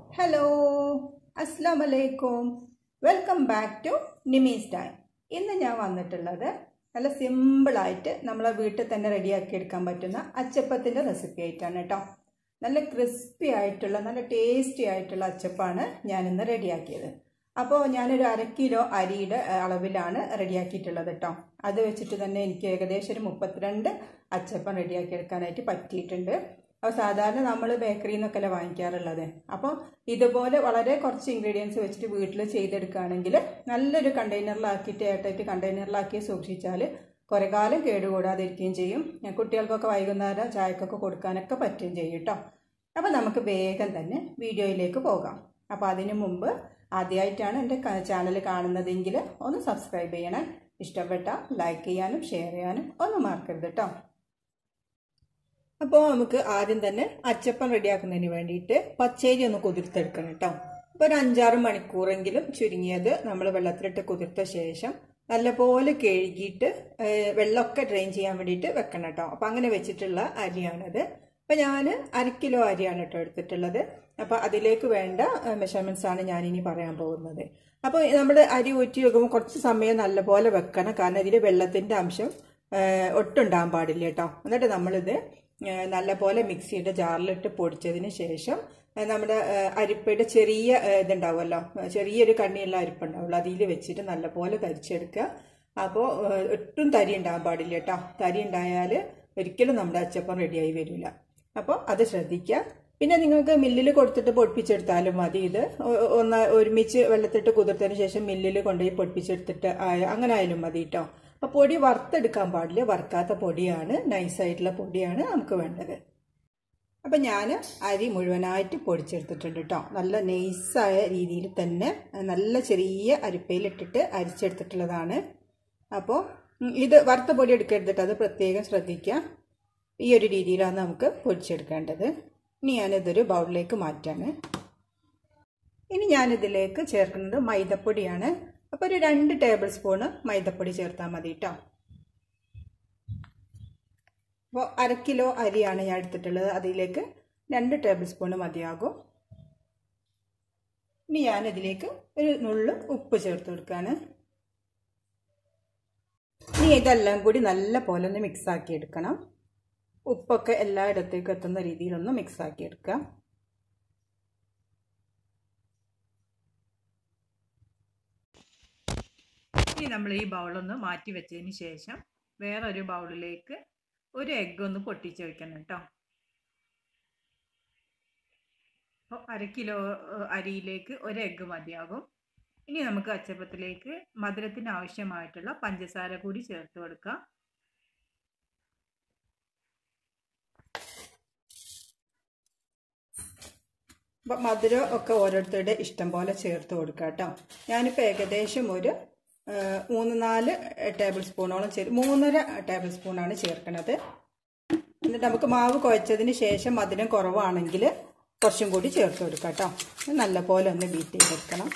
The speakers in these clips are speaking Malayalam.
ഹലോ അസ്സാം വലൈക്കും വെൽക്കം ബാക്ക് ടു നിമീസ് ടൈം ഇന്ന് ഞാൻ വന്നിട്ടുള്ളത് നല്ല സിമ്പിളായിട്ട് നമ്മളെ വീട്ടിൽ തന്നെ റെഡിയാക്കി എടുക്കാൻ പറ്റുന്ന അച്ചപ്പത്തിൻ്റെ റെസിപ്പി ആയിട്ടാണ് കേട്ടോ നല്ല ക്രിസ്പി ആയിട്ടുള്ള നല്ല ടേസ്റ്റി ആയിട്ടുള്ള അച്ചപ്പാണ് ഞാനിന്ന് റെഡിയാക്കിയത് അപ്പോൾ ഞാനൊരു അര കിലോ അരിയുടെ അളവിലാണ് റെഡിയാക്കിയിട്ടുള്ളത് കേട്ടോ അത് വെച്ചിട്ട് തന്നെ എനിക്ക് ഏകദേശം ഒരു മുപ്പത്തിരണ്ട് അച്ചപ്പം റെഡിയാക്കി എടുക്കാനായിട്ട് പറ്റിയിട്ടുണ്ട് അപ്പോൾ സാധാരണ നമ്മൾ ബേക്കറിയിൽ നിന്നൊക്കെ വാങ്ങിക്കാറുള്ളത് അപ്പോൾ ഇതുപോലെ വളരെ കുറച്ച് ഇൻഗ്രീഡിയൻസ് വെച്ചിട്ട് വീട്ടിൽ ചെയ്തെടുക്കുകയാണെങ്കിൽ നല്ലൊരു കണ്ടെയ്നറിലാക്കിയിട്ട് ഏട്ടായിട്ട് കണ്ടെയ്നറിലാക്കി സൂക്ഷിച്ചാൽ കുറേ കാലം കേടുകൂടാതിരിക്കുകയും ചെയ്യും കുട്ടികൾക്കൊക്കെ വൈകുന്നേരം ചായക്കൊക്കെ കൊടുക്കാനൊക്കെ പറ്റുകയും ചെയ്യും കേട്ടോ അപ്പോൾ നമുക്ക് വേഗം തന്നെ വീഡിയോയിലേക്ക് പോകാം അപ്പോൾ അതിനു മുമ്പ് ആദ്യമായിട്ടാണ് എൻ്റെ ചാനൽ കാണുന്നതെങ്കിൽ ഒന്ന് സബ്സ്ക്രൈബ് ചെയ്യണേ ഇഷ്ടപ്പെട്ട ലൈക്ക് ചെയ്യാനും ഷെയർ ചെയ്യാനും ഒന്നും മറക്കരുത് കേട്ടോ അപ്പോൾ നമുക്ക് ആദ്യം തന്നെ അച്ചപ്പം റെഡിയാക്കുന്നതിന് വേണ്ടിയിട്ട് പച്ചരി ഒന്ന് കുതിർത്തെടുക്കണം കേട്ടോ അപ്പോൾ ഒരു അഞ്ചാറ് മണിക്കൂറെങ്കിലും ചുരുങ്ങിയത് നമ്മൾ വെള്ളത്തിലിട്ട് കുതിർത്ത ശേഷം നല്ലപോലെ കഴുകിയിട്ട് വെള്ളമൊക്കെ ഡ്രെയിൻ ചെയ്യാൻ വേണ്ടിയിട്ട് വെക്കണം കേട്ടോ അപ്പം അങ്ങനെ വെച്ചിട്ടുള്ള അരിയാണത് അപ്പം ഞാൻ അര കിലോ അരിയാണ് കേട്ടോ എടുത്തിട്ടുള്ളത് അപ്പോൾ അതിലേക്ക് വേണ്ട മെഷർമെൻറ്റ്സ് ആണ് ഞാനിനി പറയാൻ പോകുന്നത് അപ്പോൾ നമ്മൾ അരി ഊറ്റി വെക്കുമ്പോൾ കുറച്ച് സമയം നല്ലപോലെ വെക്കണം കാരണം ഇതിൽ വെള്ളത്തിൻ്റെ അംശം ഒട്ടുണ്ടാകാൻ പാടില്ല കേട്ടോ എന്നിട്ട് നമ്മളിത് നല്ലപോലെ മിക്സിയുടെ ജാറിലിട്ട് പൊടിച്ചതിന് ശേഷം നമ്മുടെ അരിപ്പയുടെ ചെറിയ ഇതുണ്ടാവുമല്ലോ ചെറിയൊരു കണ്ണിയുള്ള അരിപ്പുണ്ടാവുള്ളൂ അതിൽ വെച്ചിട്ട് നല്ലപോലെ തരിച്ചെടുക്കുക അപ്പോൾ ഒട്ടും തരി ഉണ്ടാകാൻ പാടില്ല കേട്ടോ തരി ഉണ്ടായാൽ ഒരിക്കലും നമ്മുടെ അച്ചപ്പം റെഡിയായി വരില്ല അപ്പോൾ അത് ശ്രദ്ധിക്കുക പിന്നെ നിങ്ങൾക്ക് മില്ലിൽ കൊടുത്തിട്ട് പൊടിപ്പിച്ചെടുത്താലും മതി ഇത് ഒന്ന് ഒരുമിച്ച് വെള്ളത്തിട്ട് കുതിർത്തതിന് ശേഷം മില്ലിൽ കൊണ്ടുപോയി പൊടിപ്പിച്ചെടുത്തിട്ട് അങ്ങനെ ആയാലും മതി കേട്ടോ അപ്പോൾ പൊടി വറുത്തെടുക്കാൻ പാടില്ല വറുക്കാത്ത പൊടിയാണ് നൈസായിട്ടുള്ള പൊടിയാണ് നമുക്ക് വേണ്ടത് അപ്പം ഞാൻ അരി മുഴുവനായിട്ട് പൊടിച്ചെടുത്തിട്ടുണ്ട് കേട്ടോ നല്ല നൈസായ രീതിയിൽ തന്നെ നല്ല ചെറിയ അരിപ്പയിലിട്ടിട്ട് അരിച്ചെടുത്തിട്ടുള്ളതാണ് അപ്പോൾ ഇത് വറുത്ത പൊടി എടുക്കരുത് അത് പ്രത്യേകം ശ്രദ്ധിക്കുക ഈ ഒരു രീതിയിലാണ് നമുക്ക് പൊടിച്ചെടുക്കേണ്ടത് ഇനി ഞാനിതൊരു ബൗളിലേക്ക് മാറ്റാണ് ഇനി ഞാനിതിലേക്ക് ചേർക്കുന്നത് മൈദപ്പൊടിയാണ് അപ്പോൾ ഒരു രണ്ട് ടേബിൾ സ്പൂണ് മൈദപ്പൊടി ചേർത്താൽ മതി കേട്ടോ അപ്പോൾ അര കിലോ അരിയാണ് ഞാൻ എടുത്തിട്ടുള്ളത് അതിലേക്ക് രണ്ട് ടേബിൾ സ്പൂണ് മതിയാകും ഇനി ഞാനിതിലേക്ക് ഒരു നുള്ളു ഉപ്പ് ചേർത്ത് കൊടുക്കുകയാണ് ഇനി ഇതെല്ലാം കൂടി നല്ല പോലെ ഒന്ന് മിക്സാക്കി എടുക്കണം ഉപ്പൊക്കെ എല്ലായിടത്തേക്കും എത്തുന്ന രീതിയിലൊന്ന് മിക്സാക്കി എടുക്കുക ഇനി നമ്മൾ ഈ ബൗളൊന്ന് മാറ്റി വെച്ചതിന് ശേഷം വേറൊരു ബൗളിലേക്ക് ഒരു എഗ്ഗ് ഒന്ന് പൊട്ടിച്ച് വെക്കണം കേട്ടോ അപ്പോൾ അര കിലോ അരിയിലേക്ക് ഒരു എഗ്ഗ് മതിയാകും ഇനി നമുക്ക് അച്ചപ്പത്തിലേക്ക് മധുരത്തിന് ആവശ്യമായിട്ടുള്ള പഞ്ചസാര കൂടി ചേർത്ത് കൊടുക്കാം അപ്പം മധുരം ഒക്കെ ഓരോരുത്തരുടെ ഇഷ്ടം പോലെ ചേർത്ത് കൊടുക്കുക കേട്ടോ ഞാനിപ്പോൾ ഏകദേശം ഒരു മൂന്ന് നാല് ടേബിൾ സ്പൂണോളം ചേർ മൂന്നര ടേബിൾ സ്പൂണാണ് ചേർക്കുന്നത് എന്നിട്ട് നമുക്ക് മാവ് കുഴച്ചതിന് ശേഷം മധുരം കുറവാണെങ്കിൽ കുറച്ചും കൂടി ചേർത്ത് കൊടുക്കാം കേട്ടോ നല്ലപോലെ ഒന്ന് ബീറ്റ് ചെയ്തെടുക്കണം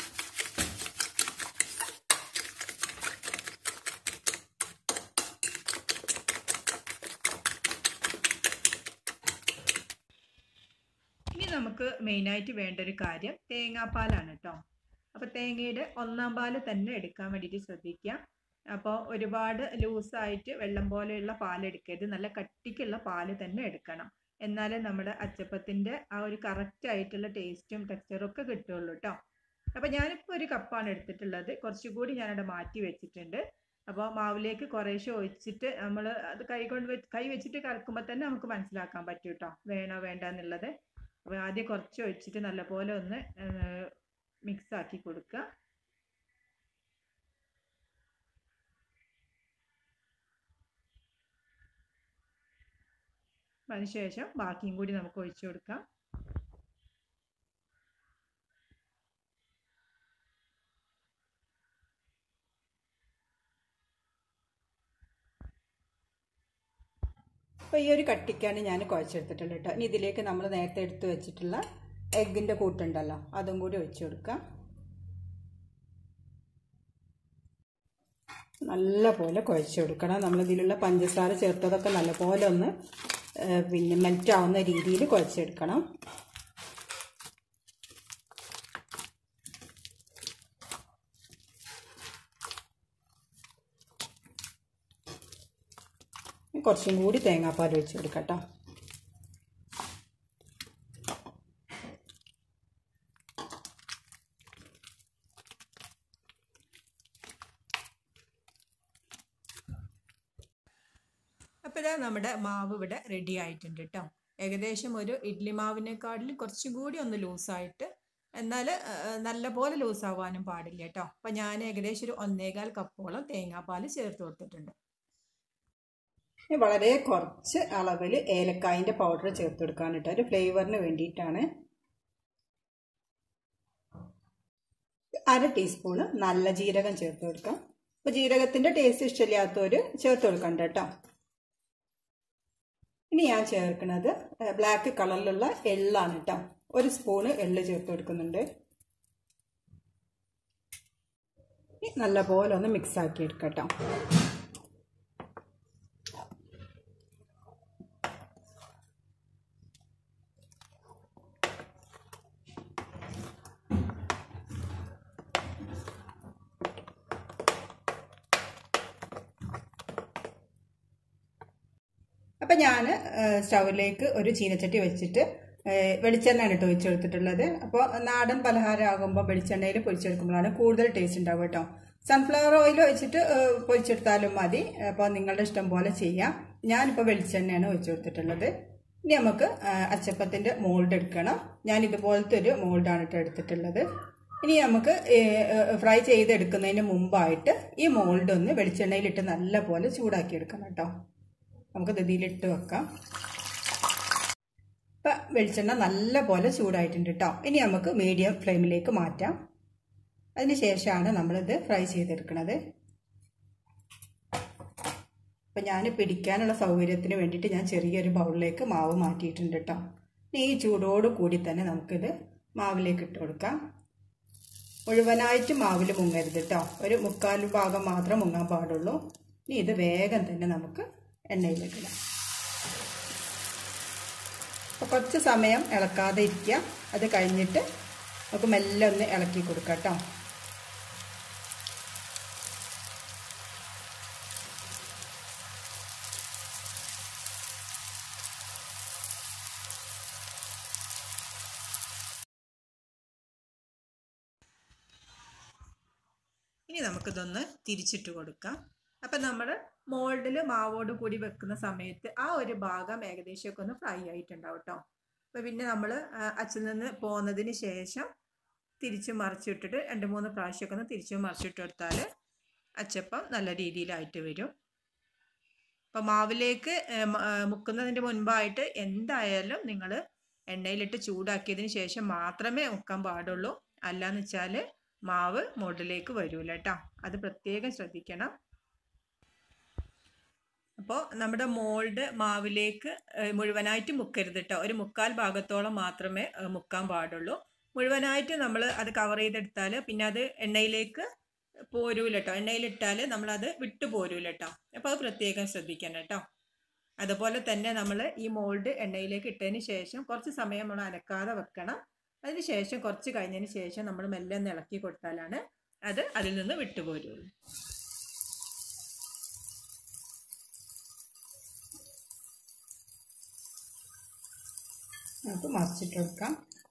ഇനി നമുക്ക് മെയിനായിട്ട് വേണ്ട ഒരു കാര്യം തേങ്ങാപ്പാലാണ് കേട്ടോ അപ്പോൾ തേങ്ങയുടെ ഒന്നാം പാല് തന്നെ എടുക്കാൻ വേണ്ടിയിട്ട് ശ്രദ്ധിക്കുക അപ്പോൾ ഒരുപാട് ലൂസായിട്ട് വെള്ളം പോലെയുള്ള പാൽ എടുക്കരുത് നല്ല കട്ടിക്കുള്ള പാല് തന്നെ എടുക്കണം എന്നാലേ നമ്മുടെ അച്ചപ്പത്തിൻ്റെ ആ ഒരു കറക്റ്റ് ആയിട്ടുള്ള ടേസ്റ്റും ടെക്സ്ചറും ഒക്കെ കിട്ടുള്ളൂ കേട്ടോ അപ്പോൾ ഞാനിപ്പോൾ ഒരു കപ്പാണ് എടുത്തിട്ടുള്ളത് കുറച്ചുകൂടി ഞാനവിടെ മാറ്റി വെച്ചിട്ടുണ്ട് അപ്പോൾ മാവിലേക്ക് കുറേശ്ശെ ഒഴിച്ചിട്ട് നമ്മൾ അത് കൈ കൊണ്ട് കൈ വെച്ചിട്ട് കറക്കുമ്പോൾ തന്നെ നമുക്ക് മനസ്സിലാക്കാൻ പറ്റും കേട്ടോ വേണോ വേണ്ട എന്നുള്ളത് അപ്പോൾ ആദ്യം കുറച്ച് ഒഴിച്ചിട്ട് നല്ലപോലെ ഒന്ന് മിക്സ് ആക്കി കൊടുക്കുക അതിനുശേഷം ബാക്കിയും കൂടി നമുക്ക് ഒഴിച്ചു കൊടുക്കാം അപ്പോൾ ഈ ഒരു കട്ടിക്കാണ് ഞാൻ കുഴച്ചെടുത്തിട്ടുള്ളത് കേട്ടോ ഇനി ഇതിലേക്ക് നമ്മൾ നേരത്തെ എടുത്ത് വെച്ചിട്ടുള്ള എഗ്ഗിൻ്റെ കൂട്ടുണ്ടല്ലോ അതും കൂടി ഒഴിച്ചു കൊടുക്കാം നല്ല പോലെ കുഴച്ച് കൊടുക്കണം നമ്മളിതിലുള്ള പഞ്ചസാര ചേർത്തതൊക്കെ നല്ലപോലെ ഒന്ന് പിന്നെ മെൽറ്റ് ആവുന്ന രീതിയിൽ കുഴച്ചെടുക്കണം കുറച്ചും കൂടി തേങ്ങാപ്പാൽ ഒഴിച്ച് കൊടുക്കാം കേട്ടോ അപ്പോൾ ഇതാ നമ്മുടെ മാവ് ഇവിടെ റെഡി ആയിട്ടുണ്ട് കേട്ടോ ഏകദേശം ഒരു ഇഡ്ലി മാവിനേക്കാട്ടിലും കുറച്ചും കൂടി ഒന്ന് ലൂസായിട്ട് എന്നാൽ നല്ല പോലെ ലൂസാവാനും പാടില്ല കേട്ടോ അപ്പം ഞാൻ ഏകദേശം ഒരു ഒന്നേകാൽ കപ്പോളം തേങ്ങാപ്പാൽ ചേർത്ത് കൊടുത്തിട്ടുണ്ട് വളരെ കുറച്ച് അളവിൽ ഏലക്കായിൻ്റെ പൗഡർ ചേർത്ത് കൊടുക്കാൻ കേട്ടോ ഒരു ഫ്ലേവറിന് വേണ്ടിയിട്ടാണ് അര ടീസ്പൂണ് നല്ല ജീരകം ചേർത്ത് കൊടുക്കാം അപ്പോൾ ജീരകത്തിൻ്റെ ടേസ്റ്റ് ഇഷ്ടമില്ലാത്തവർ ചേർത്ത് കൊടുക്കണ്ട കേട്ടോ ഇനി ഞാൻ ചേർക്കുന്നത് ബ്ലാക്ക് കളറിലുള്ള എള്ളാണ് കേട്ടോ ഒരു സ്പൂണ് എള്ള് ചേർത്ത് കൊടുക്കുന്നുണ്ട് നല്ല പോലെ ഒന്ന് മിക്സ് ആക്കി എടുക്കട്ടോ അപ്പം ഞാൻ സ്റ്റൗവിലേക്ക് ഒരു ചീനച്ചട്ടി വെച്ചിട്ട് വെളിച്ചെണ്ണയാണ് കേട്ടോ ഒഴിച്ച് കൊടുത്തിട്ടുള്ളത് അപ്പോൾ നാടൻ പലഹാരം ആകുമ്പോൾ വെളിച്ചെണ്ണയിൽ പൊരിച്ചെടുക്കുമ്പോഴാണ് കൂടുതൽ ടേസ്റ്റ് ഉണ്ടാവുക കേട്ടോ സൺഫ്ലവർ ഓയിൽ ഒഴിച്ചിട്ട് പൊരിച്ചെടുത്താലും മതി അപ്പോൾ നിങ്ങളുടെ ഇഷ്ടം പോലെ ചെയ്യാം ഞാനിപ്പോൾ വെളിച്ചെണ്ണയാണ് ഒഴിച്ച് കൊടുത്തിട്ടുള്ളത് ഇനി നമുക്ക് അച്ചപ്പത്തിൻ്റെ മോൾഡ് എടുക്കണം ഞാൻ ഇതുപോലത്തെ ഒരു മോൾഡാണ് കേട്ടോ എടുത്തിട്ടുള്ളത് ഇനി നമുക്ക് ഫ്രൈ ചെയ്തെടുക്കുന്നതിന് മുമ്പായിട്ട് ഈ മോൾഡ് ഒന്ന് വെളിച്ചെണ്ണയിലിട്ട് നല്ല പോലെ ചൂടാക്കി എടുക്കണം കേട്ടോ നമുക്ക് ഇതിലിട്ട് വെക്കാം ഇപ്പം വെളിച്ചെണ്ണ നല്ല പോലെ ചൂടായിട്ടുണ്ട് കേട്ടോ ഇനി നമുക്ക് മീഡിയം ഫ്ലെയിമിലേക്ക് മാറ്റാം അതിന് ശേഷമാണ് നമ്മളിത് ഫ്രൈ ചെയ്തെടുക്കുന്നത് അപ്പം ഞാൻ പിടിക്കാനുള്ള സൗകര്യത്തിന് വേണ്ടിയിട്ട് ഞാൻ ചെറിയൊരു ബൗളിലേക്ക് മാവ് മാറ്റിയിട്ടുണ്ട് കേട്ടോ ഈ ചൂടോട് കൂടി തന്നെ നമുക്കിത് മാവിലേക്ക് ഇട്ട് കൊടുക്കാം മുഴുവനായിട്ട് മാവിൽ മുങ്ങരുത് കേട്ടോ ഒരു മുക്കാൽ ഭാഗം മാത്രം മുങ്ങാൻ പാടുള്ളൂ ഇനി ഇത് വേഗം തന്നെ നമുക്ക് എണ്ണയിലേക്ക് ഇടാം അപ്പോൾ കുറച്ച് സമയം ഇളക്കാതെ ഇരിക്കുക അത് കഴിഞ്ഞിട്ട് നമുക്ക് മെല്ലെ ഒന്ന് ഇളക്കി കൊടുക്കാം കേട്ടോ ഇനി നമുക്കിതൊന്ന് തിരിച്ചിട്ട് കൊടുക്കാം അപ്പം നമ്മൾ മോൾഡിൽ മാവോട് കൂടി വെക്കുന്ന സമയത്ത് ആ ഒരു ഭാഗം ഏകദേശമൊക്കെ ഒന്ന് ഫ്രൈ ആയിട്ടുണ്ടാവും കേട്ടോ അപ്പോൾ പിന്നെ നമ്മൾ അച്ചിൽ നിന്ന് പോകുന്നതിന് ശേഷം തിരിച്ച് മറിച്ചിട്ടിട്ട് രണ്ട് മൂന്ന് പ്രാവശ്യമൊക്കെ ഒന്ന് തിരിച്ച് മറിച്ചിട്ട് കൊടുത്താൽ അച്ചപ്പം നല്ല രീതിയിലായിട്ട് വരും അപ്പോൾ മാവിലേക്ക് മുക്കുന്നതിൻ്റെ മുൻപായിട്ട് എന്തായാലും നിങ്ങൾ എണ്ണയിലിട്ട് ചൂടാക്കിയതിന് ശേഷം മാത്രമേ മുക്കാൻ പാടുള്ളൂ അല്ലാന്ന് വെച്ചാൽ മാവ് മോൾഡിലേക്ക് വരൂല കേട്ടോ അത് പ്രത്യേകം ശ്രദ്ധിക്കണം അപ്പോൾ നമ്മുടെ മോൾഡ് മാവിലേക്ക് മുഴുവനായിട്ട് മുക്കരുത് കേട്ടോ ഒരു മുക്കാൽ ഭാഗത്തോളം മാത്രമേ മുക്കാൻ പാടുള്ളൂ മുഴുവനായിട്ട് നമ്മൾ അത് കവർ ചെയ്തെടുത്താൽ പിന്നെ അത് എണ്ണയിലേക്ക് പോരൂല കേട്ടോ എണ്ണയിലിട്ടാൽ നമ്മളത് വിട്ടു പോരൂല കേട്ടോ അപ്പോൾ അത് പ്രത്യേകം ശ്രദ്ധിക്കണം കേട്ടോ അതുപോലെ തന്നെ നമ്മൾ ഈ മോൾഡ് എണ്ണയിലേക്ക് ഇട്ടതിന് ശേഷം കുറച്ച് സമയം നമ്മൾ അനക്കാതെ വെക്കണം അതിന് ശേഷം കുറച്ച് കഴിഞ്ഞതിന് ശേഷം നമ്മൾ മെല്ലെ ഒന്ന് ഇളക്കി കൊടുത്താലാണ് അത് അതിൽ നിന്ന് വിട്ടുപോരുള്ളൂ നമുക്ക് മറിച്ചിട്ട് കൊടുക്കാം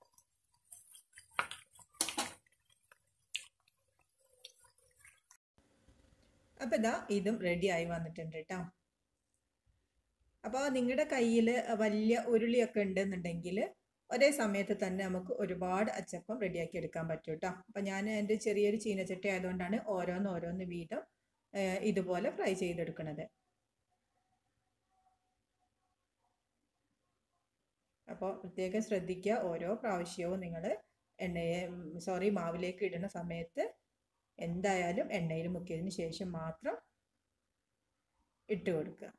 അപ്പോൾ ഇതാ ഇതും റെഡി ആയി വന്നിട്ടുണ്ട് കേട്ടോ അപ്പോൾ നിങ്ങളുടെ കയ്യിൽ വലിയ ഉരുളിയൊക്കെ ഉണ്ടെന്നുണ്ടെങ്കിൽ ഒരേ സമയത്ത് തന്നെ നമുക്ക് ഒരുപാട് അച്ചപ്പം റെഡിയാക്കി എടുക്കാൻ പറ്റും കേട്ടോ അപ്പം ഞാൻ എൻ്റെ ചെറിയൊരു ചീനച്ചട്ടി ആയതുകൊണ്ടാണ് ഓരോന്ന് ഓരോന്ന് വീതം ഇതുപോലെ ഫ്രൈ ചെയ്തെടുക്കുന്നത് അപ്പോൾ പ്രത്യേകം ശ്രദ്ധിക്കുക ഓരോ പ്രാവശ്യവും നിങ്ങൾ എണ്ണയെ സോറി മാവിലേക്ക് ഇടുന്ന സമയത്ത് എന്തായാലും എണ്ണയിൽ മുക്കിയതിന് ശേഷം മാത്രം ഇട്ട് കൊടുക്കുക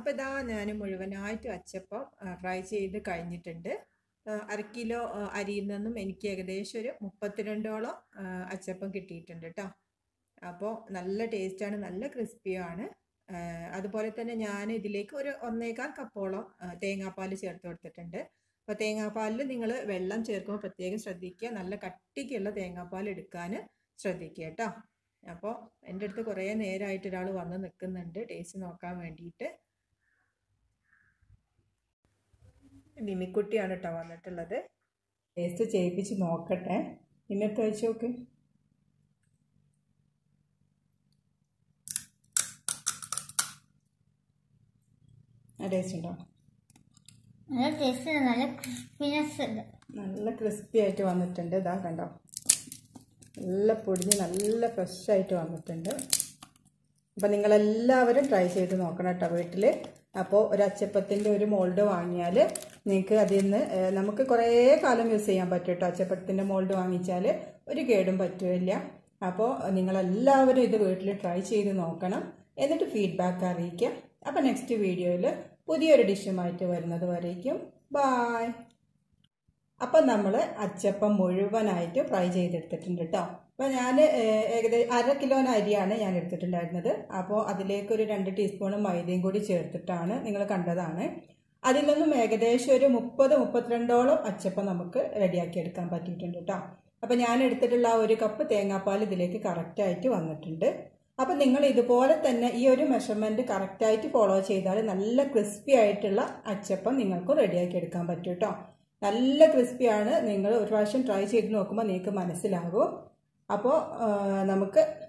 അപ്പോൾ ഇതാ ഞാൻ മുഴുവനായിട്ട് അച്ചപ്പം ഫ്രൈ ചെയ്ത് കഴിഞ്ഞിട്ടുണ്ട് ആ, അര കിലോ ആ, അരിയിൽ നിന്നും എനിക്ക് ഏകദേശം ഒരു മുപ്പത്തിരണ്ടോളം ആ, അച്ചപ്പം കിട്ടിയിട്ടുണ്ട് കേട്ടോ അപ്പോൾ നല്ല ടേസ്റ്റാണ് നല്ല ക്രിസ്പിയാണ് അതുപോലെ തന്നെ ഞാൻ ഇതിലേക്ക് ഒരു ഒന്നേകാൽ കപ്പോളം ആ, തേങ്ങാപ്പാൽ ചേർത്ത് കൊടുത്തിട്ടുണ്ട് അപ്പോൾ തേങ്ങാപ്പാലിൽ നിങ്ങൾ വെള്ളം ചേർക്കുമ്പോൾ പ്രത്യേകം ശ്രദ്ധിക്കുക നല്ല കട്ടിക്കുള്ള തേങ്ങാപ്പാൽ എടുക്കാൻ ശ്രദ്ധിക്കുക കേട്ടോ അപ്പോൾ എൻ്റെ അടുത്ത് കുറേ നേരമായിട്ട് ഒരാൾ വന്ന് നിൽക്കുന്നുണ്ട് ടേസ്റ്റ് നോക്കാൻ വേണ്ടിയിട്ട് നിമിക്കുട്ടിയാണ് കേട്ടോ വന്നിട്ടുള്ളത് ടേസ്റ്റ് ചെയ്യിപ്പിച്ച് നോക്കട്ടെ നിമിത്ത് വെച്ച് നോക്ക് ടേസ്റ്റ് ഉണ്ടോ നല്ല ടേസ്റ്റ് നല്ല ക്രിസ്പിനെസ് ഉണ്ട് നല്ല ക്രിസ്പി ആയിട്ട് വന്നിട്ടുണ്ട് ഇതാ കണ്ടോ നല്ല പൊടിഞ്ഞ് നല്ല ഫ്രഷ് ആയിട്ട് വന്നിട്ടുണ്ട് അപ്പോൾ നിങ്ങളെല്ലാവരും ട്രൈ ചെയ്ത് നോക്കണം കേട്ടോ വീട്ടിൽ അപ്പോൾ ഒരു അച്ചപ്പത്തിൻ്റെ ഒരു മോൾഡ് വാങ്ങിയാൽ നിങ്ങൾക്ക് അതിൽ നിന്ന് ഏഹ്, നമുക്ക് കുറേ കാലം യൂസ് ചെയ്യാൻ പറ്റും കേട്ടോ അച്ചപ്പത്തിൻ്റെ മോൾഡ് വാങ്ങിച്ചാൽ ഒരു കേടും പറ്റില്ല അപ്പോൾ നിങ്ങളെല്ലാവരും ഇത് വീട്ടിൽ ട്രൈ ചെയ്ത് നോക്കണം എന്നിട്ട് ഫീഡ്ബാക്ക് അറിയിക്കുക അപ്പോൾ നെക്സ്റ്റ് വീഡിയോയിൽ പുതിയൊരു ഡിഷുമായിട്ട് വരുന്നത് വരേക്കും ബായ് അപ്പം നമ്മൾ അച്ചപ്പം മുഴുവനായിട്ട് ഫ്രൈ ചെയ്തെടുത്തിട്ടുണ്ട് കേട്ടോ അപ്പോൾ ഞാൻ ഏകദേശം അര കിലോന് അരിയാണ് ഞാൻ എടുത്തിട്ടുണ്ടായിരുന്നത് അപ്പോൾ അതിലേക്ക് ഒരു രണ്ട് ടീസ്പൂൺ മൈദയും കൂടി ചേർത്തിട്ടാണ് നിങ്ങൾ കണ്ടതാണ് അതിൽ നിന്നും ഏകദേശം ഒരു മുപ്പത് മുപ്പത്തിരണ്ടോളം അച്ചപ്പം നമുക്ക് റെഡിയാക്കി എടുക്കാൻ പറ്റിയിട്ടുണ്ട് കേട്ടോ അപ്പോൾ ഞാൻ എടുത്തിട്ടുള്ള ആ ഒരു കപ്പ് തേങ്ങാപ്പാൽ ഇതിലേക്ക് കറക്റ്റായിട്ട് വന്നിട്ടുണ്ട് അപ്പം നിങ്ങൾ ഇതുപോലെ തന്നെ ഈ ഒരു മെഷർമെൻറ്റ് കറക്റ്റായിട്ട് ഫോളോ ചെയ്താൽ നല്ല ക്രിസ്പി ആയിട്ടുള്ള അച്ചപ്പം നിങ്ങൾക്ക് റെഡിയാക്കി എടുക്കാൻ പറ്റും കേട്ടോ നല്ല ക്രിസ്പിയാണ് നിങ്ങൾ ഒരു പ്രാവശ്യം ട്രൈ ചെയ്ത് നോക്കുമ്പോൾ നിങ്ങൾക്ക് മനസ്സിലാകും അപ്പോൾ നമുക്ക്